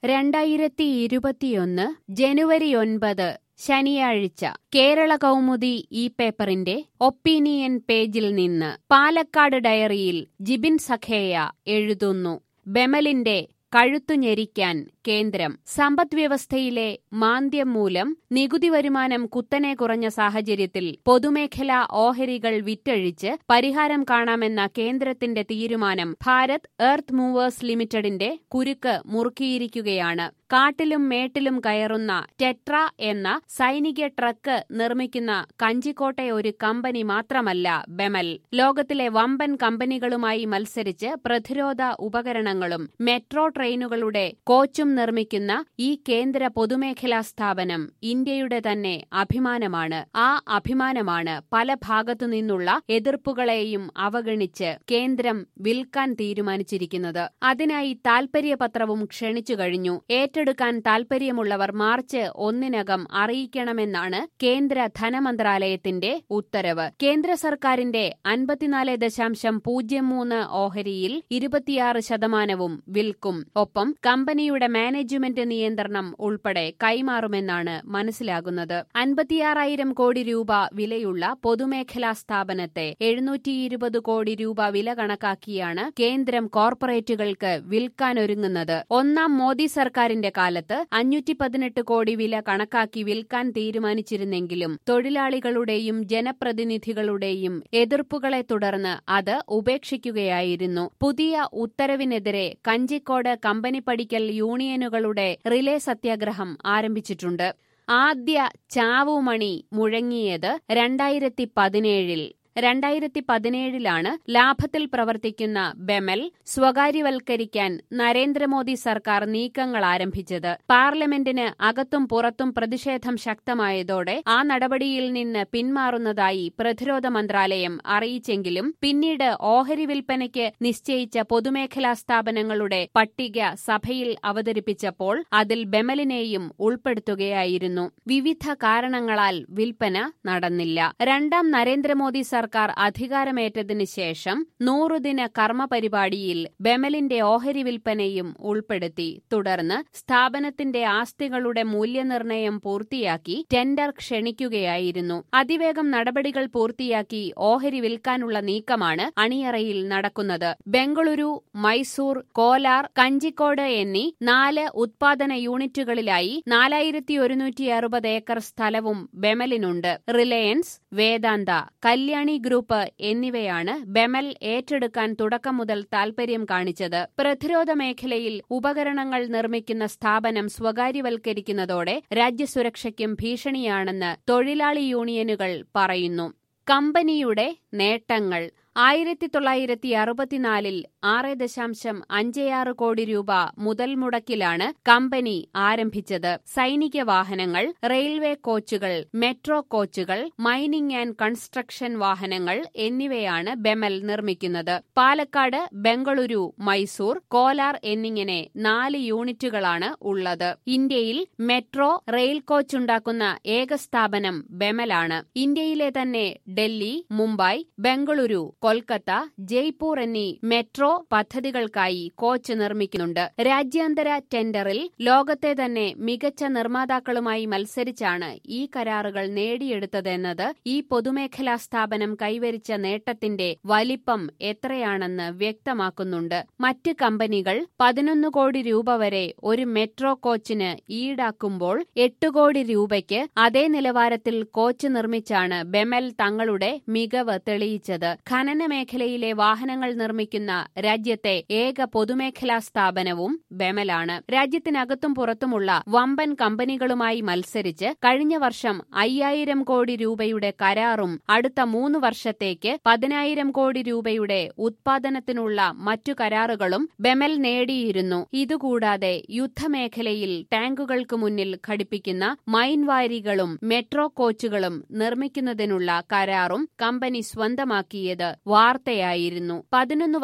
രണ്ടായിരത്തി ഇരുപത്തിയൊന്ന് ജനുവരി ഒൻപത് ശനിയാഴ്ച കേരള കൗമുദി ഈ പേപ്പറിന്റെ ഒപ്പീനിയൻ പേജിൽ നിന്ന് പാലക്കാട് ഡയറിയിൽ ജിബിൻ സഖേയ എഴുതുന്നു ബെമലിന്റെ കഴുത്തു ഞെരിക്കാൻ കേന്ദ്രം സമ്പദ്വ്യവസ്ഥയിലെ മാന്ദ്യം മൂലം നികുതി വരുമാനം കുത്തനെ കുറഞ്ഞ സാഹചര്യത്തിൽ പൊതുമേഖലാ ഓഹരികൾ വിറ്റഴിച്ച് പരിഹാരം കാണാമെന്ന കേന്ദ്രത്തിന്റെ തീരുമാനം ഭാരത് എർത്ത് മൂവേഴ്സ് ലിമിറ്റഡിന്റെ കുരുക്ക് മുറുക്കിയിരിക്കുകയാണ് കാട്ടിലും മേട്ടിലും കയറുന്ന ടെട്ര എന്ന സൈനിക ട്രക്ക് നിർമ്മിക്കുന്ന കഞ്ചിക്കോട്ടെ ഒരു കമ്പനി മാത്രമല്ല ബെമൽ ലോകത്തിലെ വമ്പൻ കമ്പനികളുമായി മത്സരിച്ച് പ്രതിരോധ ഉപകരണങ്ങളും മെട്രോ ട്രെയിനുകളുടെ കോച്ചും നിർമ്മിക്കുന്ന ഈ കേന്ദ്ര പൊതുമേഖലാ സ്ഥാപനം ഇന്ത്യയുടെ തന്നെ അഭിമാനമാണ് ആ അഭിമാനമാണ് പല ഭാഗത്തു നിന്നുള്ള എതിർപ്പുകളെയും അവഗണിച്ച് കേന്ദ്രം വിൽക്കാൻ തീരുമാനിച്ചിരിക്കുന്നത് അതിനായി താൽപര്യപത്രവും ക്ഷണിച്ചു കഴിഞ്ഞു ഏറ്റെടുക്കാൻ താൽപര്യമുള്ളവർ മാർച്ച് ഒന്നിനകം അറിയിക്കണമെന്നാണ് കേന്ദ്ര ധനമന്ത്രാലയത്തിന്റെ ഉത്തരവ് കേന്ദ്ര സർക്കാരിന്റെ അൻപത്തിനാല് ദശാംശം പൂജ്യം മൂന്ന് ഓഹരിയിൽ ഇരുപത്തിയാറ് ശതമാനവും വിൽക്കും ഒപ്പം കമ്പനിയുടെ മാനേജ്മെന്റ് നിയന്ത്രണം ഉൾപ്പെടെ കൈമാറുമെന്നാണ് മനസ്സിലാകുന്നത് അൻപത്തിയാറായിരം കോടി രൂപ വിലയുള്ള പൊതുമേഖലാ സ്ഥാപനത്തെ എഴുന്നൂറ്റി ഇരുപത് കോടി രൂപ വില കണക്കാക്കിയാണ് കേന്ദ്രം കോർപ്പറേറ്റുകൾക്ക് വിൽക്കാനൊരുങ്ങുന്നത് ഒന്നാം മോദി സർക്കാരിന്റെ കാലത്ത് അഞ്ഞൂറ്റി പതിനെട്ട് കോടി വില കണക്കാക്കി വിൽക്കാൻ തീരുമാനിച്ചിരുന്നെങ്കിലും തൊഴിലാളികളുടെയും ജനപ്രതിനിധികളുടെയും എതിർപ്പുകളെ തുടർന്ന് അത് ഉപേക്ഷിക്കുകയായിരുന്നു പുതിയ ഉത്തരവിനെതിരെ കഞ്ചിക്കോട് കമ്പനി പഠിക്കൽ യൂണിയനുകളുടെ റിലേ സത്യാഗ്രഹം ആരംഭിച്ചിട്ടുണ്ട് ആദ്യ ചാവുമണി മുഴങ്ങിയത് രണ്ടായിരത്തി പതിനേഴിൽ രണ്ടായിരത്തി പതിനേഴിലാണ് ലാഭത്തിൽ പ്രവർത്തിക്കുന്ന ബെമൽ സ്വകാര്യവൽക്കരിക്കാൻ നരേന്ദ്രമോദി സർക്കാർ നീക്കങ്ങൾ ആരംഭിച്ചത് പാർലമെന്റിന് അകത്തും പുറത്തും പ്രതിഷേധം ശക്തമായതോടെ ആ നടപടിയിൽ നിന്ന് പിന്മാറുന്നതായി പ്രതിരോധ മന്ത്രാലയം അറിയിച്ചെങ്കിലും പിന്നീട് ഓഹരി വിൽപ്പനയ്ക്ക് നിശ്ചയിച്ച പൊതുമേഖലാ സ്ഥാപനങ്ങളുടെ പട്ടിക സഭയിൽ അവതരിപ്പിച്ചപ്പോൾ അതിൽ ബെമലിനെയും ഉൾപ്പെടുത്തുകയായിരുന്നു വിവിധ കാരണങ്ങളാൽ വിൽപ്പന നടന്നില്ല രണ്ടാം നരേന്ദ്രമോദി സർക്കാർ അധികാരമേറ്റതിനു ശേഷം നൂറുദിന കർമ്മ പരിപാടിയിൽ ബെമലിന്റെ ഓഹരി വിൽപ്പനയും ഉൾപ്പെടുത്തി തുടർന്ന് സ്ഥാപനത്തിന്റെ ആസ്തികളുടെ മൂല്യനിർണയം പൂർത്തിയാക്കി ടെൻഡർ ക്ഷണിക്കുകയായിരുന്നു അതിവേഗം നടപടികൾ പൂർത്തിയാക്കി ഓഹരി വിൽക്കാനുള്ള നീക്കമാണ് അണിയറയിൽ നടക്കുന്നത് ബംഗളൂരു മൈസൂർ കോലാർ കഞ്ചിക്കോട് എന്നീ നാല് ഉത്പാദന യൂണിറ്റുകളിലായി നാലായിരത്തി ഒരുന്നൂറ്റി അറുപത് ഏക്കർ സ്ഥലവും ബെമലിനുണ്ട് റിലയൻസ് വേദാന്ത കല്യാണി ഗ്രൂപ്പ് എന്നിവയാണ് ബെമൽ ഏറ്റെടുക്കാൻ തുടക്കം മുതൽ താൽപര്യം കാണിച്ചത് പ്രതിരോധ മേഖലയിൽ ഉപകരണങ്ങൾ നിർമ്മിക്കുന്ന സ്ഥാപനം സ്വകാര്യവൽക്കരിക്കുന്നതോടെ രാജ്യസുരക്ഷയ്ക്കും ഭീഷണിയാണെന്ന് തൊഴിലാളി യൂണിയനുകൾ പറയുന്നു കമ്പനിയുടെ നേട്ടങ്ങൾ ആയിരത്തി തൊള്ളായിരത്തി അറുപത്തിനാലിൽ ആറ് ദശാംശം അഞ്ചേയാറ് കോടി രൂപ മുതൽ മുടക്കിലാണ് കമ്പനി ആരംഭിച്ചത് സൈനിക വാഹനങ്ങൾ റെയിൽവേ കോച്ചുകൾ മെട്രോ കോച്ചുകൾ മൈനിംഗ് ആൻഡ് കൺസ്ട്രക്ഷൻ വാഹനങ്ങൾ എന്നിവയാണ് ബെമൽ നിർമ്മിക്കുന്നത് പാലക്കാട് ബംഗളൂരു മൈസൂർ കോലാർ എന്നിങ്ങനെ നാല് യൂണിറ്റുകളാണ് ഉള്ളത് ഇന്ത്യയിൽ മെട്രോ റെയിൽ കോച്ച് ഉണ്ടാക്കുന്ന ഏക സ്ഥാപനം ബെമലാണ് ഇന്ത്യയിലെ തന്നെ ഡൽഹി മുംബൈ ബംഗളൂരു കൊൽക്കത്ത ജയ്പൂർ എന്നീ മെട്രോ പദ്ധതികൾക്കായി കോച്ച് നിർമ്മിക്കുന്നുണ്ട് രാജ്യാന്തര ടെൻഡറിൽ ലോകത്തെ തന്നെ മികച്ച നിർമ്മാതാക്കളുമായി മത്സരിച്ചാണ് ഈ കരാറുകൾ നേടിയെടുത്തതെന്നത് ഈ പൊതുമേഖലാ സ്ഥാപനം കൈവരിച്ച നേട്ടത്തിന്റെ വലിപ്പം എത്രയാണെന്ന് വ്യക്തമാക്കുന്നുണ്ട് മറ്റ് കമ്പനികൾ പതിനൊന്ന് കോടി രൂപ വരെ ഒരു മെട്രോ കോച്ചിന് ഈടാക്കുമ്പോൾ എട്ട് കോടി രൂപയ്ക്ക് അതേ നിലവാരത്തിൽ കോച്ച് നിർമ്മിച്ചാണ് ബെമൽ തങ്ങളുടെ മികവ് തെളിയിച്ചത് ഖനന മേഖലയിലെ വാഹനങ്ങൾ നിർമ്മിക്കുന്ന രാജ്യത്തെ ഏക പൊതുമേഖലാ സ്ഥാപനവും ബെമലാണ് രാജ്യത്തിനകത്തും പുറത്തുമുള്ള വമ്പൻ കമ്പനികളുമായി മത്സരിച്ച് കഴിഞ്ഞ വർഷം അയ്യായിരം കോടി രൂപയുടെ കരാറും അടുത്ത മൂന്ന് വർഷത്തേക്ക് പതിനായിരം കോടി രൂപയുടെ ഉത്പാദനത്തിനുള്ള മറ്റു കരാറുകളും ബെമൽ നേടിയിരുന്നു ഇതുകൂടാതെ യുദ്ധമേഖലയിൽ ടാങ്കുകൾക്ക് മുന്നിൽ ഘടിപ്പിക്കുന്ന മൈൻവാരികളും മെട്രോ കോച്ചുകളും നിർമ്മിക്കുന്നതിനുള്ള കരാറും കമ്പനി സ്വന്തമാക്കിയത് വാർത്തയായിരുന്നു പതിനൊന്ന് വർഷത്തിനിടെ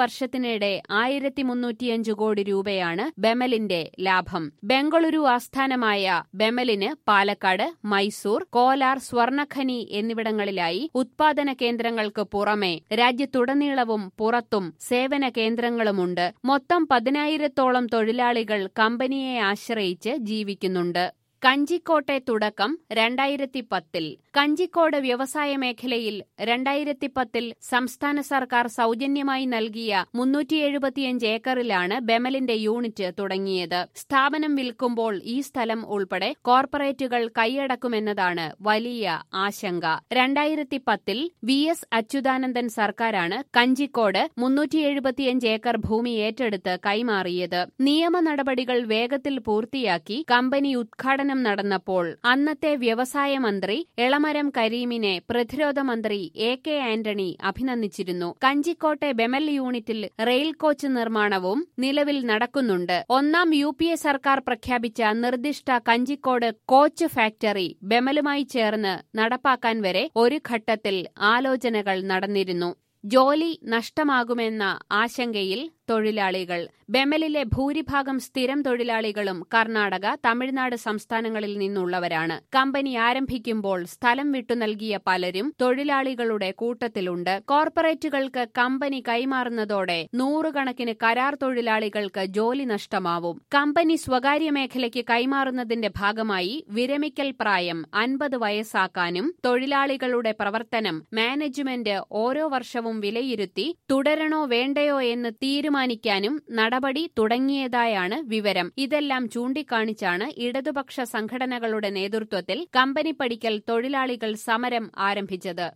വിൽപ്പനയുടെ ആയിരത്തി മുന്നൂറ്റിയഞ്ച് കോടി രൂപയാണ് ബെമലിന്റെ ലാഭം ബംഗളൂരു ആസ്ഥാനമായ ബെമലിന് പാലക്കാട് മൈസൂർ കോലാർ സ്വർണഖനി എന്നിവിടങ്ങളിലായി ഉത്പാദന കേന്ദ്രങ്ങൾക്ക് പുറമെ രാജ്യത്തുടനീളവും പുറത്തും സേവന കേന്ദ്രങ്ങളുമുണ്ട് മൊത്തം പതിനായിരത്തോളം തൊഴിലാളികൾ കമ്പനിയെ ആശ്രയിച്ച് ജീവിക്കുന്നുണ്ട് കഞ്ചിക്കോട്ടെ തുടക്കം രണ്ടായിരത്തി പത്തിൽ കഞ്ചിക്കോട് വ്യവസായ മേഖലയിൽ രണ്ടായിരത്തി പത്തിൽ സംസ്ഥാന സർക്കാർ സൗജന്യമായി നൽകിയ മുന്നൂറ്റി എഴുപത്തിയഞ്ച് ഏക്കറിലാണ് ബെമലിന്റെ യൂണിറ്റ് തുടങ്ങിയത് സ്ഥാപനം വിൽക്കുമ്പോൾ ഈ സ്ഥലം ഉൾപ്പെടെ കോർപ്പറേറ്റുകൾ കൈയടക്കുമെന്നതാണ് വലിയ ആശങ്ക രണ്ടായിരത്തി പത്തിൽ വി എസ് അച്യുതാനന്ദൻ സർക്കാരാണ് കഞ്ചിക്കോട് മുന്നൂറ്റി എഴുപത്തിയഞ്ച് ഏക്കർ ഭൂമി ഏറ്റെടുത്ത് കൈമാറിയത് നിയമ നടപടികൾ വേഗത്തിൽ പൂർത്തിയാക്കി കമ്പനി ഉദ്ഘാടനം ഉദ്ഘാടനം നടന്നപ്പോൾ അന്നത്തെ വ്യവസായ മന്ത്രി എളമരം കരീമിനെ പ്രതിരോധ മന്ത്രി എ കെ ആന്റണി അഭിനന്ദിച്ചിരുന്നു കഞ്ചിക്കോട്ടെ ബെമൽ യൂണിറ്റിൽ റെയിൽ കോച്ച് നിർമ്മാണവും നിലവിൽ നടക്കുന്നുണ്ട് ഒന്നാം യു പി എ സർക്കാർ പ്രഖ്യാപിച്ച നിർദ്ദിഷ്ട കഞ്ചിക്കോട് കോച്ച് ഫാക്ടറി ബെമലുമായി ചേർന്ന് നടപ്പാക്കാൻ വരെ ഒരു ഘട്ടത്തിൽ ആലോചനകൾ നടന്നിരുന്നു ജോലി നഷ്ടമാകുമെന്ന ആശങ്കയിൽ തൊഴിലാളികൾ ബെമലിലെ ഭൂരിഭാഗം സ്ഥിരം തൊഴിലാളികളും കർണാടക തമിഴ്നാട് സംസ്ഥാനങ്ങളിൽ നിന്നുള്ളവരാണ് കമ്പനി ആരംഭിക്കുമ്പോൾ സ്ഥലം വിട്ടു നൽകിയ പലരും തൊഴിലാളികളുടെ കൂട്ടത്തിലുണ്ട് കോർപ്പറേറ്റുകൾക്ക് കമ്പനി കൈമാറുന്നതോടെ നൂറുകണക്കിന് കരാർ തൊഴിലാളികൾക്ക് ജോലി നഷ്ടമാവും കമ്പനി സ്വകാര്യ മേഖലയ്ക്ക് കൈമാറുന്നതിന്റെ ഭാഗമായി വിരമിക്കൽ പ്രായം അൻപത് വയസ്സാക്കാനും തൊഴിലാളികളുടെ പ്രവർത്തനം മാനേജ്മെന്റ് ഓരോ വർഷവും വിലയിരുത്തി തുടരണോ വേണ്ടയോ എന്ന് തീരുമാനിക്കാനും നടപടി തുടങ്ങിയതായാണ് വിവരം ഇതെല്ലാം ചൂണ്ടിക്കാണിച്ചാണ് ഇടതുപക്ഷ സംഘടനകളുടെ നേതൃത്വത്തിൽ കമ്പനി പടിക്കൽ തൊഴിലാളികൾ സമരം ആരംഭിച്ചത്